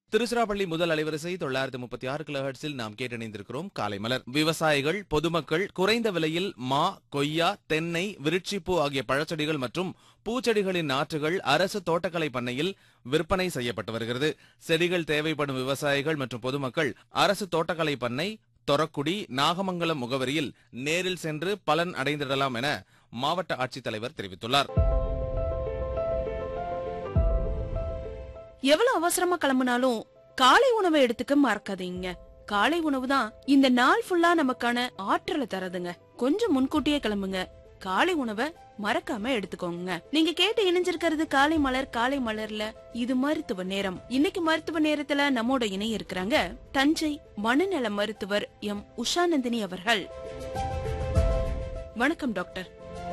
திருச்சிராப்பள்ளி முதல் அலைவரிசை தொள்ளாயிரத்து முப்பத்தி ஆறு கிலோஹெர்ட்ஸில் நாம் கேட்டணிந்திருக்கிறோம் காலை மலர் விவசாயிகள் பொதுமக்கள் குறைந்த விலையில் மா கொய்யா தென்னை விருட்சிப்பூ ஆகிய பழச்செடிகள் மற்றும் பூச்செடிகளின் நாற்றுகள் அரசு தோட்டக்கலை பண்ணையில் விற்பனை செய்யப்பட்டு வருகிறது செடிகள் தேவைப்படும் விவசாயிகள் மற்றும் பொதுமக்கள் அரசு தோட்டக்கலை பண்ணை தொரக்குடி நாகமங்கலம் முகவரியில் நேரில் சென்று பலன் அடைந்திடலாம் என மாவட்ட ஆட்சித்தலைவர் தெரிவித்துள்ளார் எவ்வளவு அவசரமா கிளம்புனாலும் காலை உணவை எடுத்துக்க மறக்காதீங்க காலை உணவு தான் இந்த நாள் ஃபுல்லா நமக்கான ஆற்றலை தரதுங்க கொஞ்சம் முன்கூட்டியே கிளம்புங்க காலை உணவை மறக்காம எடுத்துக்கோங்க நீங்க கேட்டு இணைஞ்சிருக்கிறது காலை மலர் காலை மலர்ல இது மருத்துவ நேரம் இன்னைக்கு மருத்துவ நேரத்துல நம்மோட இணைய இருக்கிறாங்க தஞ்சை மனநல மருத்துவர் எம் உஷாநந்தினி அவர்கள் வணக்கம் டாக்டர்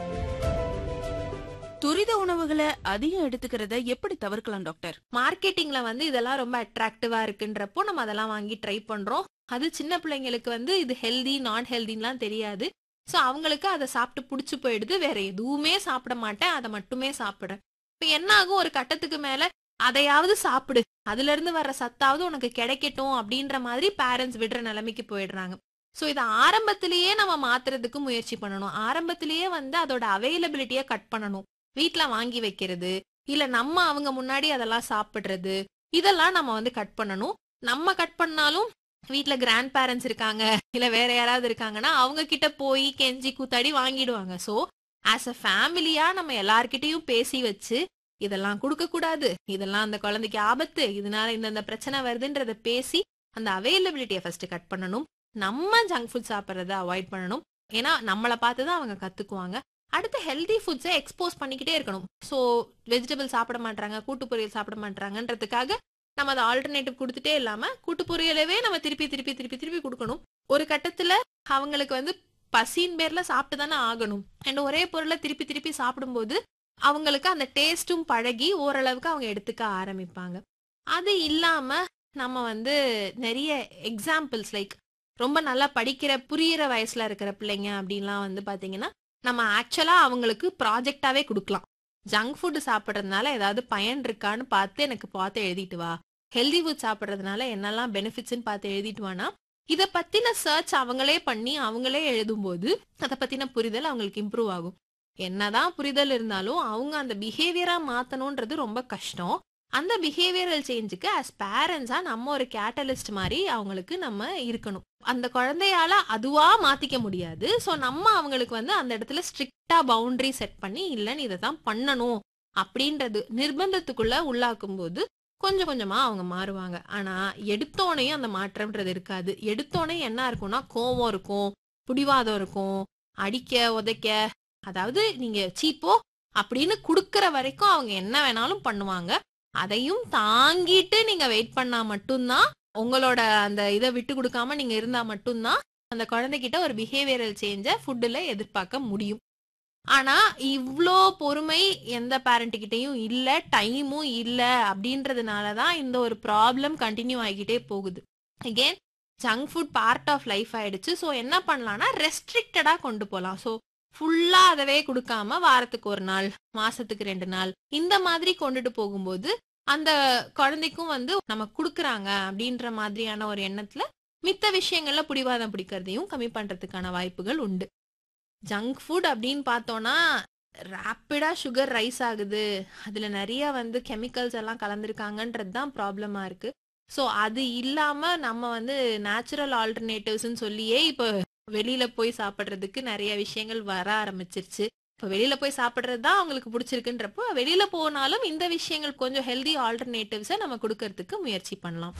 துரித உணவுகளை அதிகம் எடுத்துக்கிறத எப்படி தவிர்க்கலாம் டாக்டர் மார்க்கெட்டிங்ல வந்து இதெல்லாம் ரொம்ப அட்ராக்டிவா இருக்குன்றப்போ நம்ம அதெல்லாம் வாங்கி ட்ரை பண்றோம் அது சின்ன பிள்ளைங்களுக்கு வந்து இது ஹெல்தி நான் ஹெல்தின்லாம் தெரியாது ஸோ அவங்களுக்கு அதை சாப்பிட்டு பிடிச்சி போயிடுது வேற எதுவுமே சாப்பிட மாட்டேன் அதை மட்டுமே சாப்பிடுறேன் இப்போ என்ன ஆகும் ஒரு கட்டத்துக்கு மேல அதையாவது சாப்பிடு அதுல இருந்து வர்ற சத்தாவது உனக்கு கிடைக்கட்டும் அப்படின்ற மாதிரி பேரண்ட்ஸ் விடுற நிலைமைக்கு போயிடுறாங்க ஸோ இதை ஆரம்பத்திலேயே நம்ம மாத்துறதுக்கு முயற்சி பண்ணணும் ஆரம்பத்திலேயே வந்து அதோட அவைலபிலிட்டியை கட் பண்ணணும் வீட்டில் வாங்கி வைக்கிறது இல்ல நம்ம அவங்க முன்னாடி அதெல்லாம் சாப்பிடுறது இதெல்லாம் நம்ம வந்து கட் பண்ணணும் நம்ம கட் பண்ணாலும் வீட்ல கிராண்ட் பேரண்ட்ஸ் இருக்காங்க இல்ல வேற யாராவது இருக்காங்கன்னா அவங்க கிட்ட போய் கெஞ்சி கூத்தாடி வாங்கிடுவாங்க சோ ஆஸ் அ ஃபேமிலியா நம்ம எல்லார்கிட்டயும் பேசி வச்சு இதெல்லாம் கொடுக்க கூடாது இதெல்லாம் அந்த குழந்தைக்கு ஆபத்து இதனால இந்தந்த பிரச்சனை வருதுன்றத பேசி அந்த அவைலபிலிட்டியை ஃபர்ஸ்ட் கட் பண்ணணும் நம்ம ஜங்க் ஃபுட் சாப்பிட்றத அவாய்ட் பண்ணணும் ஏன்னா நம்மளை பார்த்து தான் அவங்க கத்துக்குவாங்க அடுத்து ஹெல்தி ஃபுட்ஸை எக்ஸ்போஸ் பண்ணிக்கிட்டே இருக்கணும் ஸோ வெஜிடபிள் சாப்பிட மாட்டாங்க கூட்டு பொரியல் சாப்பிட மாட்டாங்கன்றதுக்காக நம்ம அதை ஆல்டர்னேட்டிவ் கொடுத்துட்டே இல்லாம கூட்டு பொரியலவே நம்ம திருப்பி திருப்பி திருப்பி திருப்பி கொடுக்கணும் ஒரு கட்டத்துல அவங்களுக்கு வந்து பசியின் பேர்ல சாப்பிட்டு தானே ஆகணும் அண்ட் ஒரே பொருளை திருப்பி திருப்பி சாப்பிடும்போது அவங்களுக்கு அந்த டேஸ்ட்டும் பழகி ஓரளவுக்கு அவங்க எடுத்துக்க ஆரம்பிப்பாங்க அது இல்லாம நம்ம வந்து நிறைய எக்ஸாம்பிள்ஸ் லைக் ரொம்ப நல்லா படிக்கிற புரியிற வயசுல இருக்கிற பிள்ளைங்க அப்படின்லாம் வந்து பாத்தீங்கன்னா நம்ம ஆக்சுவலா அவங்களுக்கு ப்ராஜெக்டாவே கொடுக்கலாம் ஜங்க் ஃபுட் சாப்பிட்றதுனால ஏதாவது பயன் இருக்கான்னு பார்த்து எனக்கு பார்த்து எழுதிட்டு வா ஹெல்தி ஃபுட் சாப்பிட்றதுனால என்னெல்லாம் பெனிஃபிட்ஸ்னு பார்த்து எழுதிட்டு வானா இதை பத்தின சர்ச் அவங்களே பண்ணி அவங்களே எழுதும்போது அதை பத்தின புரிதல் அவங்களுக்கு இம்ப்ரூவ் ஆகும் என்னதான் புரிதல் இருந்தாலும் அவங்க அந்த பிஹேவியரா மாத்தணும்ன்றது ரொம்ப கஷ்டம் அந்த பிஹேவியரல் சேஞ்சுக்கு அஸ் பேரண்ட்ஸா நம்ம ஒரு கேட்டலிஸ்ட் மாதிரி அவங்களுக்கு நம்ம இருக்கணும் அந்த குழந்தையால அதுவா மாத்திக்க முடியாது ஸோ நம்ம அவங்களுக்கு வந்து அந்த இடத்துல ஸ்ட்ரிக்டா பவுண்டரி செட் பண்ணி இல்லைன்னு இதை தான் பண்ணணும் அப்படின்றது நிர்பந்தத்துக்குள்ள உள்ளாக்கும் போது கொஞ்சம் கொஞ்சமா அவங்க மாறுவாங்க ஆனா எடுத்தோனையும் அந்த மாற்றம்ன்றது இருக்காது எடுத்தோனே என்ன இருக்கும்னா கோவம் இருக்கும் புடிவாதம் இருக்கும் அடிக்க உதைக்க அதாவது நீங்க சீப்போ அப்படின்னு குடுக்கற வரைக்கும் அவங்க என்ன வேணாலும் பண்ணுவாங்க அதையும் தாங்கிட்டு நீங்க வெயிட் பண்ணா மட்டும்தான் உங்களோட அந்த இதை விட்டு கொடுக்காம நீங்க இருந்தா மட்டும்தான் அந்த குழந்தைகிட்ட ஒரு பிஹேவியரல் சேஞ்ச ஃபுட்டுல எதிர்பார்க்க முடியும் ஆனா இவ்ளோ பொறுமை எந்த பேரண்ட் கிட்டயும் இல்ல டைமும் இல்ல அப்படின்றதுனால தான் இந்த ஒரு ப்ராப்ளம் கண்டினியூ ஆகிக்கிட்டே போகுது again junk food part of life ஆயிடுச்சு ஸோ என்ன பண்ணலாம்னா ரெஸ்ட்ரிக்டடா கொண்டு போகலாம் ஸோ ஃபுல்லா அதவே கொடுக்காம வாரத்துக்கு ஒரு நாள் மாசத்துக்கு ரெண்டு நாள் இந்த மாதிரி கொண்டுட்டு போகும்போது அந்த குழந்தைக்கும் வந்து நம்ம கொடுக்குறாங்க அப்படின்ற மாதிரியான ஒரு எண்ணத்துல மித்த விஷயங்கள்ல பிடிவாதம் பிடிக்கிறதையும் கம்மி பண்றதுக்கான வாய்ப்புகள் உண்டு ஜங்க் ஃபுட் அப்படின்னு பார்த்தோம்னா ரேப்பிடா சுகர் ரைஸ் ஆகுது அதுல நிறைய வந்து கெமிக்கல்ஸ் எல்லாம் கலந்துருக்காங்கன்றது தான் ப்ராப்ளமா இருக்கு ஸோ அது இல்லாம நம்ம வந்து நேச்சுரல் ஆல்டர்னேட்டிவ்ஸ்னு சொல்லியே இப்போ வெளியில போய் சாப்பிட்றதுக்கு நிறைய விஷயங்கள் வர ஆரம்பிச்சிருச்சு இப்போ வெளியில போய் சாப்பிட்றது தான் அவங்களுக்கு பிடிச்சிருக்குன்றப்போ வெளியில போனாலும் இந்த விஷயங்கள் கொஞ்சம் ஹெல்தி ஆல்டர்னேட்டிவ்ஸை நம்ம கொடுக்கறதுக்கு முயற்சி பண்ணலாம்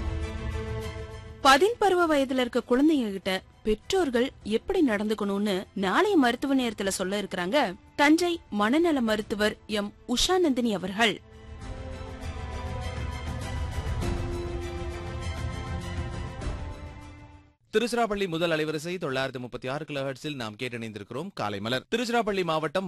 பதின் பருவ வயதுல இருக்க குழந்தைங்க கிட்ட பெற்றோர்கள் எப்படி நடந்துக்கணும்னு நாளைய மருத்துவ நேரத்துல சொல்ல இருக்கிறாங்க தஞ்சை மனநல மருத்துவர் எம் உஷாநந்தினி அவர்கள் திருச்சிராப்பள்ளி முதல் அலைவரிசை தொள்ளாயிரத்து முப்பத்தி ஆறு கிலோஹெர்ட்ஸில் நாம் கேட்டணிந்திருக்கிறோம் காலை மலர் திருச்சிராப்பள்ளி மாவட்டம்